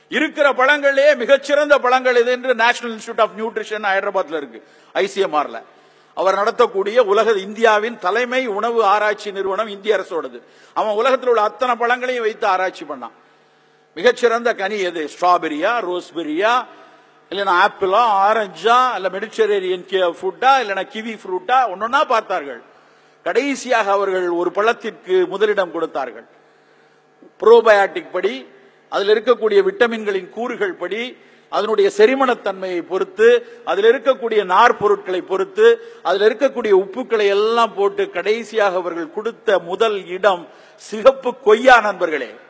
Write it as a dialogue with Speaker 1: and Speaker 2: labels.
Speaker 1: இருக்கிற பழங்களிலேயே மிகச்சிறந்த பழங்கள் இது என்று நேஷனல் இன்ஸ்டியூட் ஆஃப் நியூட்ரிஷன் ஹைதராபாத்ல இருக்கு ஐசிஎம்ஆர்ல அவர் நடத்தக்கூடிய உலக இந்தியாவின் தலைமை உணவு ஆராய்ச்சி நிறுவனம் இந்திய அரசோடது அவன் உலகத்தில் உள்ள அத்தனை பழங்களையும் வைத்து ஆராய்ச்சி பண்ணான் மிகச்சிறந்த கனி எது ஸ்ட்ராபெரியா ரோஸ்பெரியா இல்லைன்னா ஆப்பிளா ஆரஞ்சா இல்ல மெடிட்டரேனியன் ஃபுட்டா இல்லைன்னா கிவி ஃப்ரூட்டா ஒன்னொன்னா பார்த்தார்கள் கடைசியாக அவர்கள் ஒரு பழத்திற்கு முதலிடம் கொடுத்தார்கள் புரோபயாட்டிக் படி அதில் இருக்கக்கூடிய விட்டமின்களின் கூறுகள் படி அதனுடைய செரிமனத்தன்மையை பொறுத்து அதில் இருக்கக்கூடிய நார் பொருட்களை பொறுத்து அதில் இருக்கக்கூடிய உப்புக்களை எல்லாம் போட்டு கடைசியாக அவர்கள் கொடுத்த முதல் இடம் சிகப்பு கொய்யா நண்பர்களே